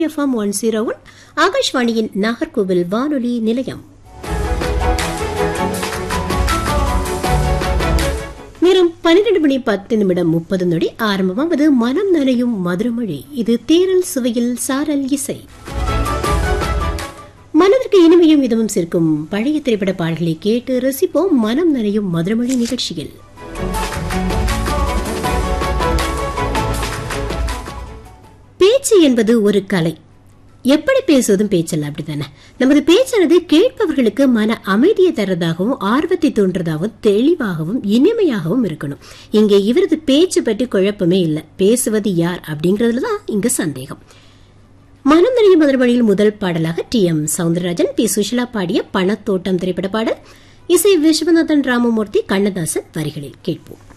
FM one zero one ஆகாஷ்வாணியின் நாகர்கோவில் வானொலி நிலையம் நேரம் பன்னிரண்டு மணி பத்து நிமிடம் முப்பது நொடி ஆரம்பமாவது மனம் நனையும் மதுரமொழி இது தேரல் சுவையில் சாரல் இசை மனதிற்கு இனிமையும் இதமும் சேர்க்கும் பழைய திரைப்பட பாடல்களை கேட்டு ரசிப்போம் மனம் நனையும் மதுரமொழி நிகழ்ச்சியில் பேச்சு என்பது ஒரு கலை எப்படி பேசுவதும் பேச்சல்ல அப்படித்தானே நமது பேச்சானது கேட்பவர்களுக்கு மன அமைதியை தர்றதாகவும் ஆர்வத்தை தோன்றதாகவும் தெளிவாகவும் இனிமையாகவும் இருக்கணும் இங்கே இவரது பேச்சு பற்றி குழப்பமே இல்லை பேசுவது யார் அப்படிங்கறதுல தான் இங்க சந்தேகம் மனம் நிறைய மதுரமொழியில் முதல் பாடலாக T M Soundararajan P Susheela பாடிய பணத்தோட்டம் திரைப்பட பாடல் இசை விஸ்வநாதன் ராமமூர்த்தி கண்ணதாசன் வரிகளில் கேட்போம்